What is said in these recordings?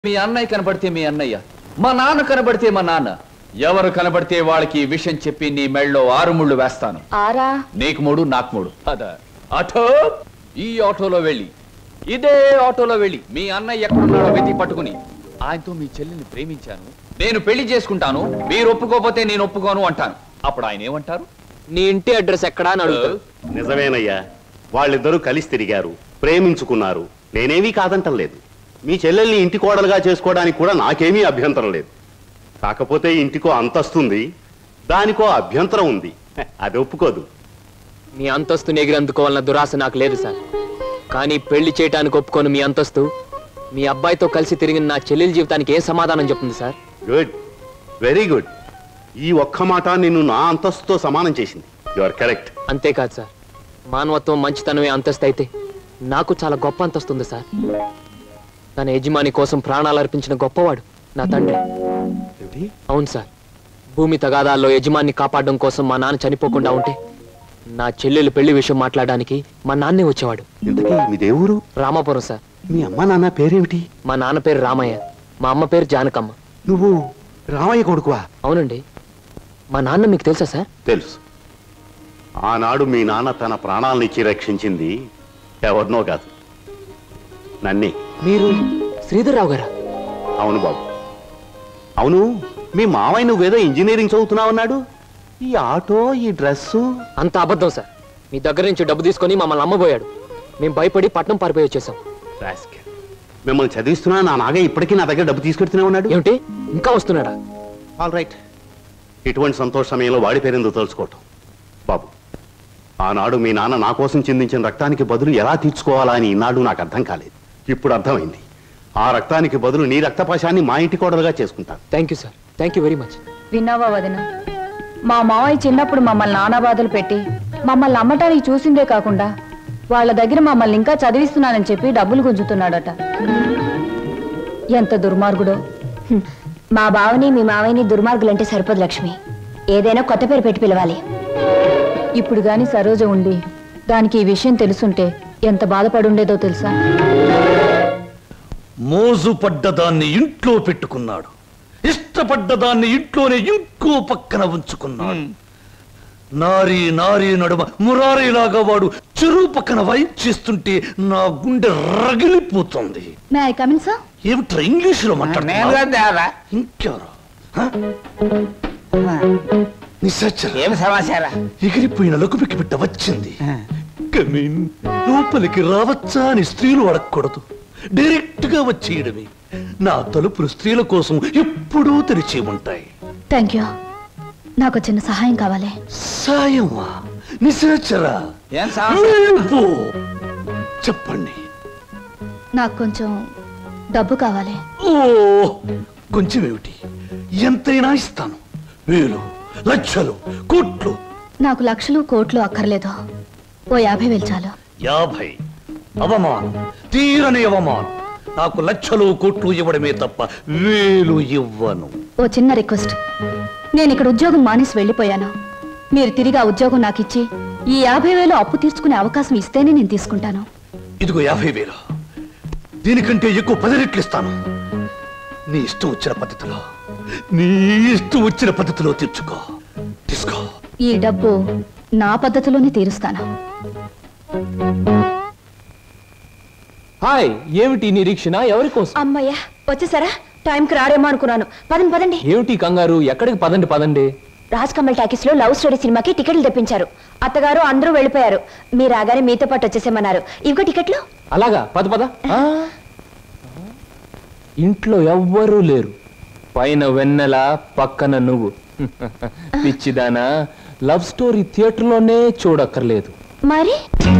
మీ అన్నయ్య కనబడితే మీ అన్నయ్య మా నాన్న కనబడితే మా నాన్న ఎవరు కనబడితే వాళ్ళకి ఈ విషయం చెప్పి నీ మెళ్ళలో ఆరు ముళ్ళు వేస్తాను ఆరా నీకు మూడు నాకు మూడు అదా ఆటో ఈ ఆటోలో వెళ్ళి ఇదే ఆటోలో వెళ్ళి మీ అన్నయ్య ఎక్కడున్నాడో వెతికి పట్టుకుని ఆయనతో మీ చెల్లిని ప్రేమించాను నేను పెళ్లి చేసుకుంటాను మీరు ఒప్పుకోకపోతే నేను ఒప్పుకోను అంటాను అప్పుడు ఆయన ఏమంటారు నీ ఇంటి అడ్రస్ ఎక్కడా అని అడుగుతాడు నిజమేనయ్యా వాళ్ళిద్దరూ కలిసి తిరిగారు ప్రేమించుకున్నారు నేనేమీ కాదంటం లేదు మీ చెల్లెల్ని ఇంటి కోడలుగా చేసుకోవడానికి కూడా నాకేమీ అభ్యంతరం లేదు కాకపోతే ఇంటికో అంతస్తుంది దానికో అభ్యంతరం ఉంది హె, అది ఒప్పుకోదు మీ అంతస్తుని ఎగిరందుకోవాలన్న దురాశ నాకు లేదు సార్ కానీ పెళ్లి చేయటానికి ఒప్పుకోను మీ అంతస్తు మీ అబ్బాయితో కలిసి తిరిగిన నా చెల్లెల జీవితానికి ఏ సమాధానం చెప్తుంది సార్ గుడ్ వెరీ గుడ్ ఈ ఒక్క మాట నిన్ను నా అంతస్తుతో సమానం చేసింది యు ఆర్ కరెక్ట్ అంతేకాదు సార్ మానవత్వం మంచితనమే అంతస్తు అయితే నాకు చాలా గొప్ప అంతస్తు ఉంది సార్ తన యజమాని కోసం ప్రాణాలు అర్పించిన గొప్పవాడు నా తండ్రి అవును సార్ భూమి తగాదాల్లో యజమాన్ని కాపాడడం కోసం మా నాన్న చనిపోకుండా ఉంటే నా చెల్లెలు పెళ్లి విషయం మాట్లాడడానికి మా నాన్నే వచ్చేవాడు ఇంతకీ మీ దేవురు రామాపురం సార్ మీ అమ్మ నాన్న పేరేమిటి మా నాన్న పేరు రామయ్య మా అమ్మ పేరు జానకమ్మ నువ్వు రామయ్య కొడుకువా అవునండి మా నాన్న మీకు తెలుసా సార్ తెలుసు ఆనాడు మీ నాన్న తన ప్రాణాలనిచ్చి రక్షించింది ఎవరినో కాదు నన్నే మీరు శ్రీధర్రావు గారా అవును బాబు అవును మీ మావయ్య నువ్వేదో ఇంజనీరింగ్ చదువుతున్నావన్నాడు ఈ ఆటో ఈ డ్రెస్సు అంత అబద్ధం సార్ మీ దగ్గర నుంచి డబ్బు తీసుకొని మమ్మల్ని అమ్మబోయాడు మేము భయపడి పట్నం పారిపోయి వచ్చేసాం రాస్కెల్. మిమ్మల్ని చదివిస్తున్నా నా నాగే ఇప్పటికీ నా దగ్గర డబ్బు తీసుకెడుతూనే ఉన్నాడు ఏమిటి ఇంకా వస్తున్నాడా ఆల్ రైట్ ఇటువంటి సంతోష సమయంలో వాడి పేరెందుకు తలుచుకోవటం బాబు ఆనాడు మీ నాన్న నా కోసం చిందించిన రక్తానికి బదులు ఎలా తీర్చుకోవాలా అని ఈనాడు నాకు అర్థం కాలేదు ఇప్పుడు అర్థమైంది ఆ రక్తానికి బదులు నీ రక్తపాశాన్ని మా ఇంటి కోడలుగా చేసుకుంటాను thank you sir thank you very much విన్నావా వదిన మా మావయ్య చిన్నప్పుడు మమ్మల్ని నానా బాధలు పెట్టి మమ్మల్ని అమ్మటానికి చూసిందే కాకుండా వాళ్ళ దగ్గర మమ్మల్ని ఇంకా చదివిస్తున్నానని చెప్పి డబ్బులు గుంజుతున్నాడట ఎంత దుర్మార్గుడో హ్మ్. మా బావని మీ మావయ్యని దుర్మార్గులంటే సరిపోదు లక్ష్మి ఏదైనా కొత్త పేరు పెట్టి పిలవాలి ఇప్పుడు గాని సరోజ ఉండి దానికి ఈ విషయం తెలుసుంటే ఎంత బాధపడుండేదో తెలుసా మోజు పడ్డదాన్ని ఇంట్లో పెట్టుకున్నాడు ఇష్టపడ్డదాన్ని ఇంట్లోనే ఇంకో పక్కన ఉంచుకున్నాడు నారీ నారీ నడుమ మురారీలాగా వాడు చెరువు పక్కన వాయించేస్తుంటే నా గుండె రగిలిపోతుంది మే ఐ కమిన్ సార్ ఏమిట్రా ఇంగ్లీషులో మాట్లాడుతున్నా ఇంకెవరు హ? నిశాచర ఏం సమాచారం ఎగిరిపోయిన లకుపికి బిడ్డ వచ్చింది కమీన్ లోపలికి రావచ్చా అని స్త్రీలు అడగకూడదు డైరెక్ట్ గా వచ్చేయడమే నా తలుపులు స్త్రీల కోసం ఎప్పుడూ తెరిచి ఉంటాయి థ్యాంక్ యూ నాకు చిన్న సహాయం కావాలి సాయమా నిశాచరా ఏం సమస్య? వెళ్ళిపో. చెప్పండి నాకు కొంచెం డబ్బు కావాలి ఓ కొంచెం ఏమిటి ఎంతైనా ఇస్తాను వేలు లక్షలు కోట్లు నాకు లక్షలు కోట్లు అక్కర్లేదు ఓ యాభై వేలు చాలు యాభై అవమానం తీరని అవమానం నాకు లక్షలు కోట్లు ఇవ్వడమే తప్ప వేలు ఇవ్వను ఓ చిన్న రిక్వెస్ట్ నేను ఇక్కడ ఉద్యోగం మానేసి వెళ్ళిపోయాను మీరు తిరిగి ఆ ఉద్యోగం నాకు ఇచ్చి ఈ యాభై వేలు అప్పు తీర్చుకునే అవకాశం ఇస్తేనే నేను తీసుకుంటాను ఇదిగో యాభై వేలు దీనికంటే ఎక్కువ పది రెట్లు ఇస్తాను నీ ఇష్టం వచ్చిన పద్ధతిలో నీ ఇష్టం వచ్చిన పద్ధతిలో తీర్చుకో తీసుకో ఈ డబ్బు నా పద్ధతిలోనే తీరుస్తాను హాయ్ ఏమిటి నిరీక్షణ ఎవరి కోసం అమ్మయ్యా వచ్చేసారా టైంకి రారేమో అనుకున్నాను పదండి పదండి ఏమిటి కంగారు ఎక్కడికి పదండి పదండి రాజ్ కమల్ టాకీస్ లో లవ్ స్టోరీ సినిమాకి టికెట్లు తెప్పించారు అత్తగారు అందరూ వెళ్ళిపోయారు మీరు రాగానే మీతో పాటు వచ్చేసేమన్నారు ఇవిగో టికెట్లు అలాగా పద పద ఆ. ఇంట్లో ఎవ్వరూ లేరు పైన వెన్నెల పక్కన నువ్వు పిచ్చిదానా లవ్ స్టోరీ థియేటర్లోనే చూడక్కర్లేదు మరి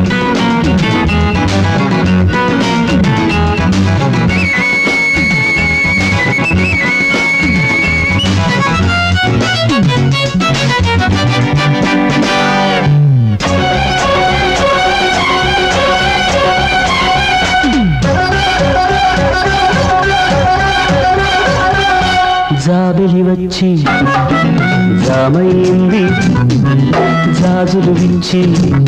జాబిలి వచ్చి జామైంది జాజులు విచ్చి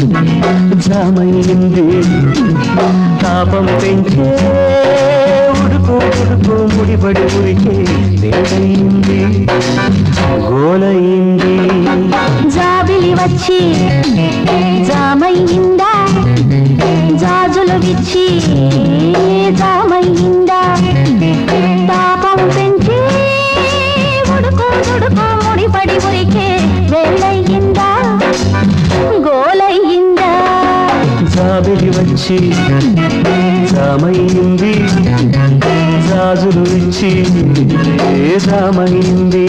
జామైంది తాపం పెంచే ఉడుకు ఉడుకు ఉడుకు ముడిపడి ఉరికే వేడయింది గోలయింది జాబిలి వచ్చి జామయ్యిందా జాజులు విచ్చి జామయ్యిందా పాపం పెంచి ఉడుకు ఉడుకు ముడిపడి ఉరికే వేళయ్యిందా గోలయ్యిందా జాబిలి వచ్చి జామయింది జాజులు ఇచ్చి జామయింది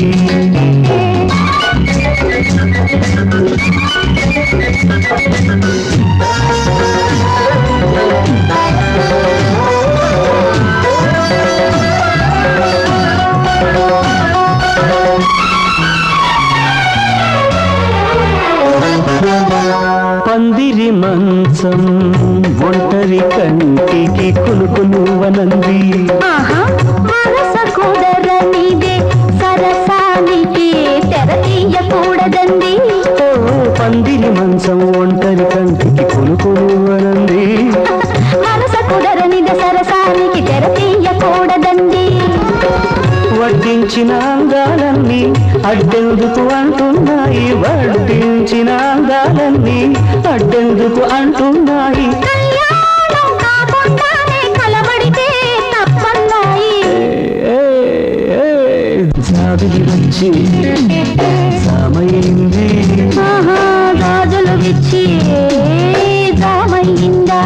పందిరి మంచం ఒంటరి కంటికి కులుకులువనంది ఆహా మనస కుదరనిదే సరసానికి తెర తీయకూడదండి ఓ పందిరి మంచం ఒంటరి కంటికి కులుకులువనంది మనస కుదరనిదే సరసానికి తెర తీయకూడదండి వడ్డించిన అందాలన్నీ అడ్డెందుకు అంటున్నాయి వడ్డించిన అందాలన్నీ అడ్డెందుకు అంటున్నాయి కళ్యాణం కాకుండానే కలబడితే తప్పన్నాయి ఏ, ఏ, జాబిలి వచ్చి సమయింది ఆహా గాజులు విచ్చి జామయ్యిందా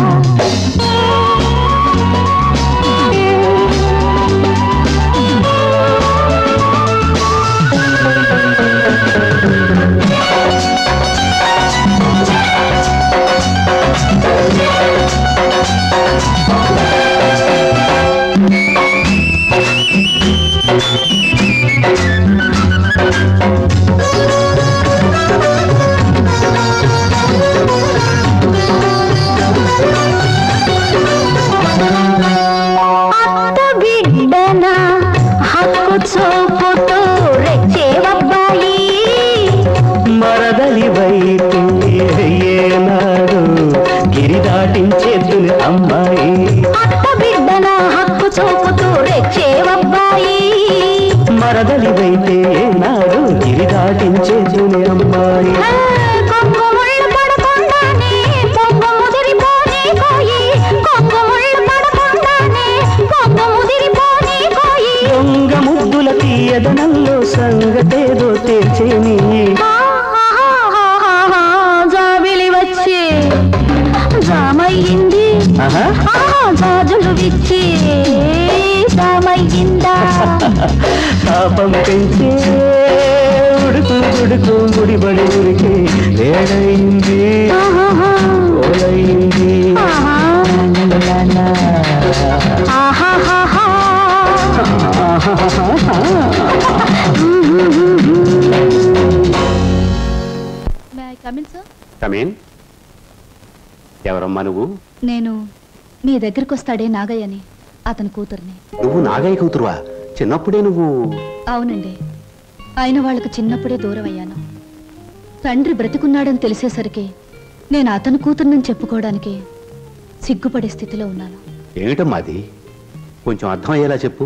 అత్త బిడ్డన హక్కు చూపుతూ రెచ్చేవబ్బాయి మరదలి వైపు ఏనాడు గిరి దాటించేద్దుని అమ్మాయి అత్త బిడ్డన హక్కు చూపుతూ రెచ్చేవబ్బాయి మరదలి వైతే ఏనాడు గిరి దాటించేద్దుని అమ్మాయి ఆ, కొంగు ముళ్ళు పడకుండానే పొంగు ముదిరిపోని కోయి కొంగు ముళ్ళు పడకుండానే పొంగు ముదిరిపోని కోయి దొంగ ముద్దుల తీయదనంలో సంగతేదో తేల్చేని ఆహాహాహాహా, జాబిలి వచ్చి జామయ్యింది ఆహా. ఆహా, జాజులు విచ్చి జామయ్యిందా పాపం పెంచే ఉడుకు ఉడుకు ముడిబడి ఉరికి వేడైంది ఆహాహా, ఓలైంది ఆహా, ఆహాహాహా. కమేన్ ఎవరమ్మా నువ్వు నేను మీ దగ్గరికి వస్తాడే నాగయ్యని అతని కూతుర్ని నువ్వు నాగయ్య కూతురువా చిన్నప్పుడే నువ్వు అవునండి ఆయన వాళ్ళకు చిన్నప్పుడే దూరం అయ్యాను తండ్రి బ్రతికున్నాడని తెలిసేసరికి నేను అతని కూతుర్నని చెప్పుకోవడానికి సిగ్గుపడే స్థితిలో ఉన్నాను ఏమిటమ్మా అది కొంచెం అర్థమయ్యేలా చెప్పు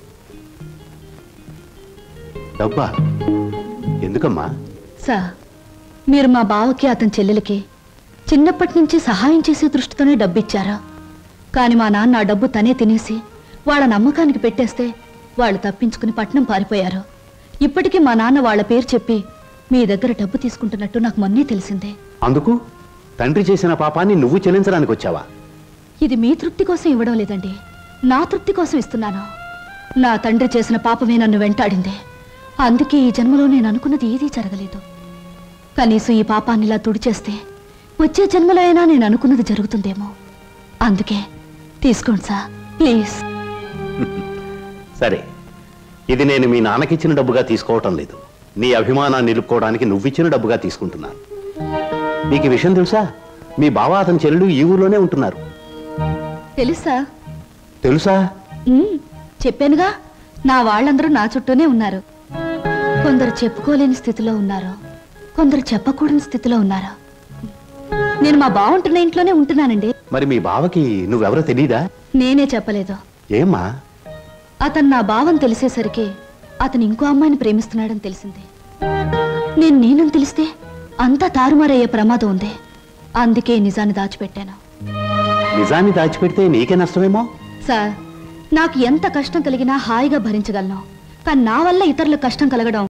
డబ్బా ఎందుకమ్మా సా మీరు మా బావకి అతని చెల్లెలకి చిన్నప్పటి నుంచి సహాయం చేసే దృష్టితోనే డబ్బిచ్చారా కానీ మా నాన్న ఆ డబ్బు తనే తినేసి వాళ్ళ నమ్మకానికి పెట్టేస్తే వాళ్ళు తప్పించుకుని పట్నం పారిపోయారు ఇప్పటికీ మా నాన్న వాళ్ళ పేరు చెప్పి మీ దగ్గర డబ్బు తీసుకుంటున్నట్టు నాకు మొన్నే తెలిసిందే అందుకు తండ్రి చేసిన పాపాన్ని నువ్వు చెల్లించడానికి వచ్చావా ఇది మీ తృప్తి కోసం ఇవ్వడం లేదండి నా తృప్తి కోసం ఇస్తున్నాను నా తండ్రి చేసిన పాపమే నన్ను వెంటాడింది అందుకే ఈ జన్మలో నేను అనుకున్నది ఏదీ జరగలేదు కనీసం ఈ పాపాన్ని ఇలా తుడిచేస్తే వచ్చే జన్మలో అయినా నేను అనుకున్నది జరుగుతుందేమో అందుకే తీసుకోండి సార్ ప్లీజ్ సరే ఇది నేను మీ నాన్నకిచ్చిన డబ్బుగా తీసుకోవటం లేదు నీ అభిమానాన్ని నిలుపుకోవడానికి నువ్విచ్చిన డబ్బుగా తీసుకుంటున్నాను నీకు ఈ విషయం తెలుసా మీ బావ అతని చెల్లెలు ఈ ఊర్లోనే ఉంటున్నారు తెలుసా తెలుసా ఉమ్, చెప్పానుగా నా వాళ్ళందరూ నా చుట్టూనే ఉన్నారు కొందరు చెప్పుకోలేని స్థితిలో ఉన్నారు కొందరు చెప్పకూడని స్థితిలో ఉన్నారు నేను మా బావుంటున్న ఇంట్లోనే ఉంటున్నానండి మరి మీ బావకి నువ్వెవరో తెలీదా నేనే చెప్పలేదు ఏమ్మా అతను నా భావం తెలిసేసరికి అతను ఇంకో అమ్మాయిని ప్రేమిస్తున్నాడని తెలిసింది నేను నేనని తెలిస్తే అంతా తారుమారయ్యే ప్రమాదం ఉంది అందుకే ఈ నిజాన్ని దాచిపెట్టాను నిజాన్ని దాచిపెడితే నీకే నష్టమేమో సార్ నాకు ఎంత కష్టం కలిగినా హాయిగా భరించగలను కానీ నా వల్ల ఇతరులకు కష్టం కలగడం